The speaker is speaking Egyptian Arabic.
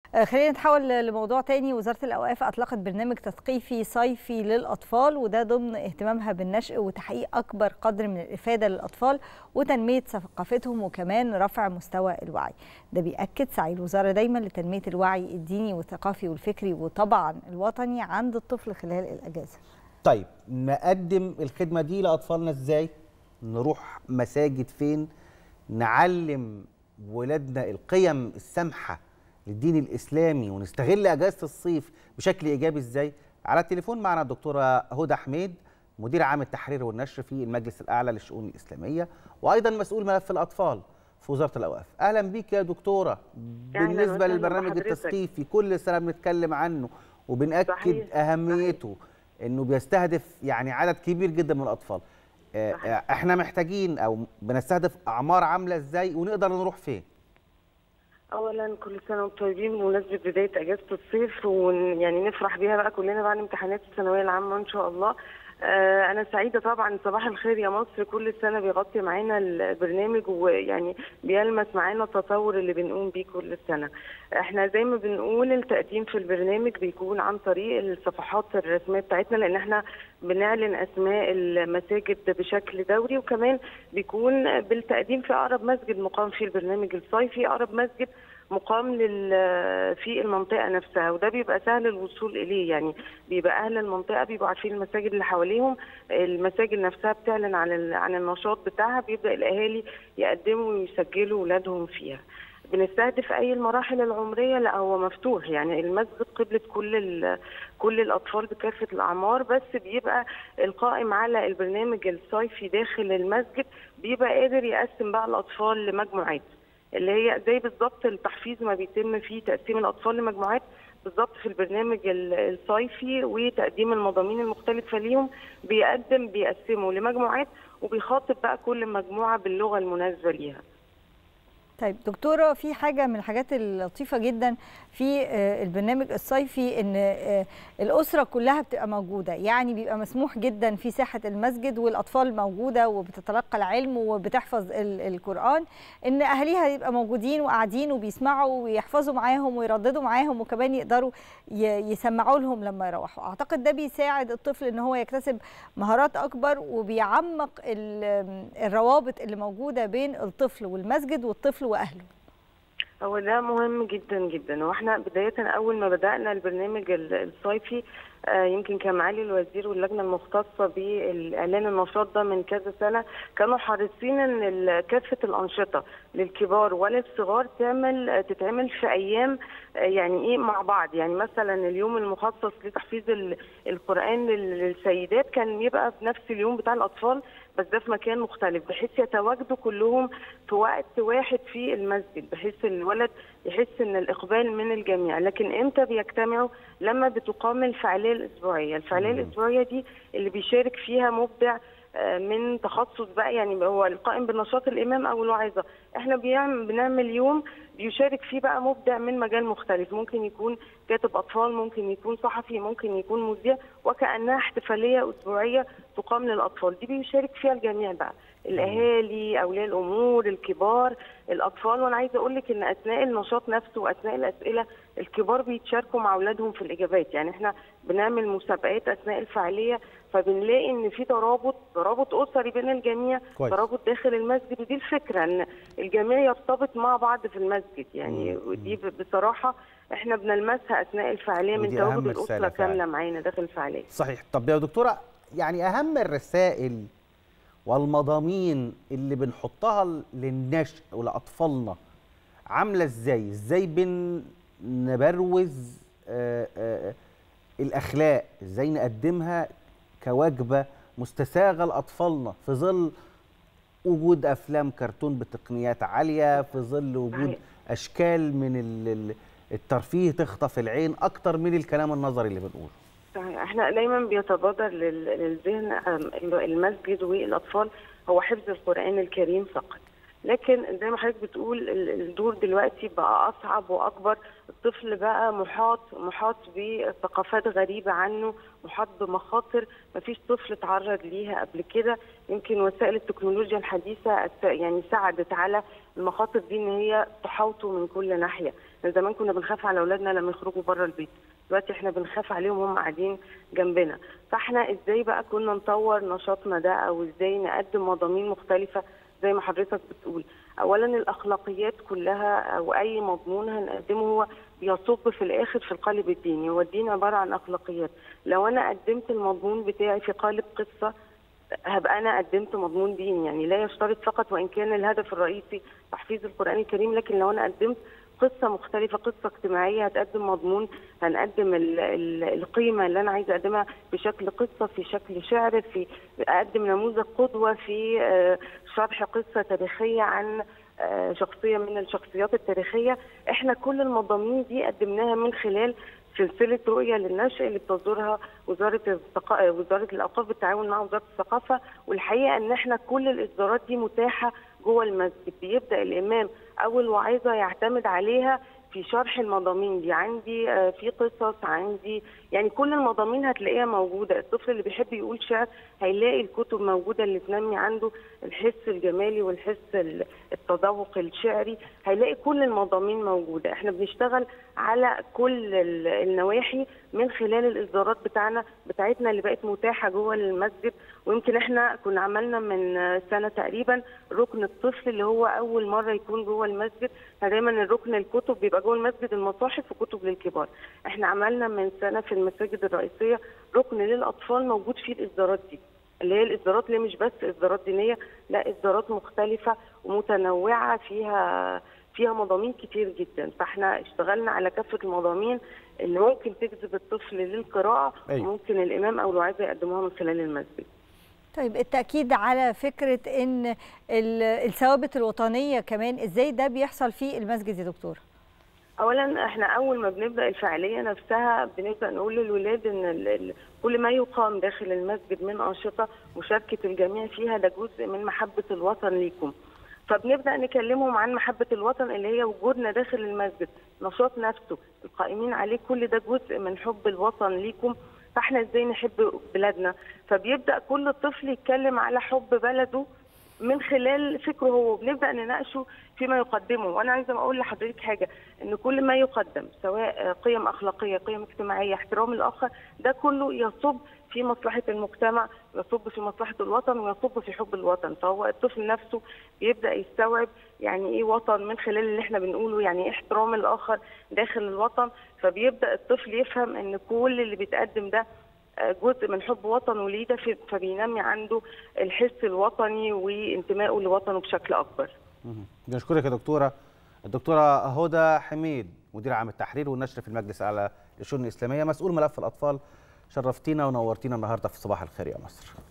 خلينا نتحول لموضوع تاني وزارة الأوقاف أطلقت برنامج تثقيفي صيفي للأطفال وده ضمن اهتمامها بالنشء وتحقيق أكبر قدر من الإفادة للأطفال وتنمية ثقافتهم وكمان رفع مستوى الوعي ده بيأكد سعي الوزارة دايما لتنمية الوعي الديني والثقافي والفكري وطبعا الوطني عند الطفل خلال الأجازة طيب نقدم الخدمة دي لأطفالنا إزاي؟ نروح مساجد فين؟ نعلم ولادنا القيم السامحة للدين الإسلامي ونستغل أجازة الصيف بشكل إيجابي إزاي؟ على التليفون معنا الدكتورة هدى حميد مدير عام التحرير والنشر في المجلس الأعلى للشؤون الإسلامية وأيضا مسؤول ملف الأطفال في وزارة الأوقاف أهلا بيك يا دكتورة بالنسبة للبرنامج التثقيفي كل سنة بنتكلم عنه وبنأكد صحيح. أهميته صحيح. انه بيستهدف يعني عدد كبير جدا من الاطفال صحيح. احنا محتاجين او بنستهدف اعمار عامله ازاي ونقدر نروح فين اولا كل سنه وانتم طيبين بمناسبه بدايه اجازه الصيف ويعني نفرح بيها بقى كلنا بعد امتحانات الثانويه العامه ان شاء الله آه انا سعيده طبعا صباح الخير يا مصر كل سنه بيغطي معانا البرنامج ويعني بيلمس معانا التطور اللي بنقوم بيه كل سنه احنا زي ما بنقول التقديم في البرنامج بيكون عن طريق الصفحات الرسميه بتاعتنا لان احنا بنعلن اسماء المساجد بشكل دوري وكمان بيكون بالتقديم في اقرب مسجد مقام فيه البرنامج الصيفي اقرب مسجد مقام لل في المنطقه نفسها وده بيبقى سهل الوصول اليه يعني بيبقى اهل المنطقه بيبقوا عارفين المساجد اللي حواليهم المساجد نفسها بتعلن عن عن النشاط بتاعها بيبدا الاهالي يقدموا ويسجلوا اولادهم فيها بنستهدف اي المراحل العمريه لا هو مفتوح يعني المسجد قبله كل كل الاطفال بكافه الاعمار بس بيبقى القائم على البرنامج الصيفي داخل المسجد بيبقى قادر يقسم بقى الاطفال لمجموعات اللي هي زي بالظبط التحفيز ما بيتم فيه تقسيم الاطفال لمجموعات بالظبط في البرنامج الصيفي وتقديم المضامين المختلفه ليهم بيقدم بيقسمه لمجموعات وبيخاطب بقى كل مجموعه باللغه المناسبه ليها. طيب دكتوره في حاجه من الحاجات اللطيفه جدا في البرنامج الصيفي ان الاسره كلها بتبقى موجوده يعني بيبقى مسموح جدا في ساحه المسجد والاطفال موجوده وبتتلقى العلم وبتحفظ القران ان اهاليها يبقى موجودين وقاعدين وبيسمعوا ويحفظوا معاهم ويرددوا معاهم وكمان يقدروا يسمعوا لهم لما يروحوا اعتقد ده بيساعد الطفل ان هو يكتسب مهارات اكبر وبيعمق الروابط اللي موجوده بين الطفل والمسجد والطفل واهله هو ده مهم جدا جدا واحنا بدايه اول ما بدانا البرنامج الصيفي آه يمكن كان معالي الوزير واللجنه المختصه بالاعلان النشاط ده من كذا سنه كانوا حريصين ان كافه الانشطه للكبار وللصغار تعمل تتعمل في ايام آه يعني ايه مع بعض يعني مثلا اليوم المخصص لتحفيظ القران للسيدات كان يبقى في نفس اليوم بتاع الاطفال بس ده في مكان مختلف بحيث يتواجدوا كلهم في وقت واحد في المسجد بحيث الولد يحس ان الاقبال من الجميع لكن امتى بيجتمعوا لما بتقام الفعاليه الاسبوعيه الفعاليه الاسبوعيه دي اللي بيشارك فيها مبدع من تخصص بقى يعني هو القائم بنشاط الامام او الواعظه احنا بيعمل بنعمل يوم بيشارك فيه بقى مبدع من مجال مختلف ممكن يكون كاتب اطفال ممكن يكون صحفي ممكن يكون مذيع وكانها احتفاليه اسبوعيه تقام للاطفال دي بيشارك فيها الجميع بقى الاهالي اولياء الامور الكبار الاطفال وانا عايزه اقول لك ان اثناء النشاط نفسه واثناء الاسئله الكبار بيتشاركوا مع اولادهم في الاجابات يعني احنا بنعمل مسابقات اثناء الفعاليه فبنلاقي ان في ترابط ترابط اسري بين الجميع كويس. ترابط داخل المسجد ودي الفكره ان الجميع يرتبط مع بعض في المسجد يعني ودي بصراحه احنا بنلمسها اثناء الفعاليه من تواجد الاسره كامله معانا داخل الفعاليه صحيح طب يا دكتوره يعني اهم الرسائل والمضامين اللي بنحطها للنشء ولاطفالنا عامله ازاي ازاي بنبروز آآ آآ الاخلاق ازاي نقدمها كوجبه مستساغه لاطفالنا في ظل وجود افلام كرتون بتقنيات عاليه في ظل وجود اشكال من الترفيه تخطف العين اكتر من الكلام النظري اللي بنقوله صحيح احنا دايما بيتبادر للذهن المسجد والاطفال هو حفظ القران الكريم فقط لكن زي ما حضرتك بتقول الدور دلوقتي بقى اصعب واكبر الطفل بقى محاط محاط بثقافات غريبه عنه محاط بمخاطر ما فيش طفل اتعرض ليها قبل كده يمكن وسائل التكنولوجيا الحديثه يعني ساعدت على المخاطر دي ان هي تحاوطه من كل ناحيه زمان كنا بنخاف على اولادنا لما يخرجوا بره البيت دلوقتي احنا بنخاف عليهم وهم قاعدين جنبنا فاحنا ازاي بقى كنا نطور نشاطنا ده او ازاي نقدم مضامين مختلفه زي ما حضرتك بتقول اولا الاخلاقيات كلها او اي مضمون هنقدمه هو بيصب في الاخر في القالب الديني هو الدين عباره عن اخلاقيات لو انا قدمت المضمون بتاعي في قالب قصه هبقى انا قدمت مضمون ديني يعني لا يشترط فقط وان كان الهدف الرئيسي تحفيظ القران الكريم لكن لو انا قدمت قصه مختلفه قصه اجتماعيه هتقدم مضمون هنقدم ال ال القيمه اللي انا عايزه اقدمها بشكل قصه في شكل شعر في اقدم نموذج قدوه في آه، شرح قصه تاريخيه عن آه، شخصيه من الشخصيات التاريخيه احنا كل المضامين دي قدمناها من خلال سلسله رؤيه للنشء اللي بتصدرها وزاره الثقا... وزاره الاوقاف بالتعاون مع وزاره الثقافه والحقيقه ان احنا كل الاصدارات دي متاحه جوه المسجد بيبدا الامام او الواعظه يعتمد عليها في شرح المضامين دي عندي آه، في قصص عندي يعني كل المضامين هتلاقيها موجوده الطفل اللي بيحب يقول شعر هيلاقي الكتب موجوده اللي تنمي عنده الحس الجمالي والحس ال- التذوق الشعري هيلاقي كل المضامين موجوده احنا بنشتغل على كل ال- النواحي من خلال الاصدارات بتاعنا بتاعتنا اللي بقت متاحه جوه المسجد ويمكن احنا كنا عملنا من آه، سنه تقريبا ركن الطفل اللي هو اول مره يكون جوه المسجد دايما الركن الكتب بيبقى جوه المسجد المصاحف وكتب للكبار احنا عملنا من سنه في المساجد الرئيسيه ركن للاطفال موجود فيه الاصدارات دي اللي هي الاصدارات اللي مش بس اصدارات دينيه لا اصدارات مختلفه ومتنوعه فيها فيها مضامين كتير جدا فاحنا اشتغلنا على كافه المضامين اللي ممكن تجذب الطفل للقراءه أيوة. وممكن الامام او الوعظه يقدموها من خلال المسجد طيب التأكيد على فكرة إن ال- الثوابت الوطنية كمان إزاي ده بيحصل في المسجد يا دكتور؟ اولا احنا اول ما بنبدا الفعاليه نفسها بنبدا نقول للولاد ان ال- ال- كل ما يقام داخل المسجد من انشطه مشاركه الجميع فيها ده جزء من محبه الوطن ليكم فبنبدا نكلمهم عن محبه الوطن اللي هي وجودنا داخل المسجد نشاط نفسه القائمين عليه كل ده جزء من حب الوطن ليكم فاحنا ازاي نحب بلادنا فبيبدا كل طفل يتكلم على حب بلده من خلال فكره هو بنبدا نناقشه فيما يقدمه وانا عايزه اقول لحضرتك حاجه ان كل ما يقدم سواء قيم اخلاقيه قيم اجتماعيه احترام الاخر ده كله يصب في مصلحه المجتمع يصب في مصلحه الوطن ويصب في حب الوطن فهو الطفل نفسه بيبدا يستوعب يعني ايه وطن من خلال اللي احنا بنقوله يعني ايه احترام الاخر داخل الوطن فبيبدا الطفل يفهم ان كل اللي بيتقدم ده جزء من حب وطنه ليه ده في- فبينمي عنده الحس الوطني وانتمائه لوطنه بشكل اكبر مهم. بنشكرك يا دكتوره الدكتوره هدى حميد مدير عام التحرير والنشر في المجلس الاعلى للشؤون الاسلاميه مسؤول ملف الاطفال شرفتينا ونورتينا النهارده في صباح الخير يا مصر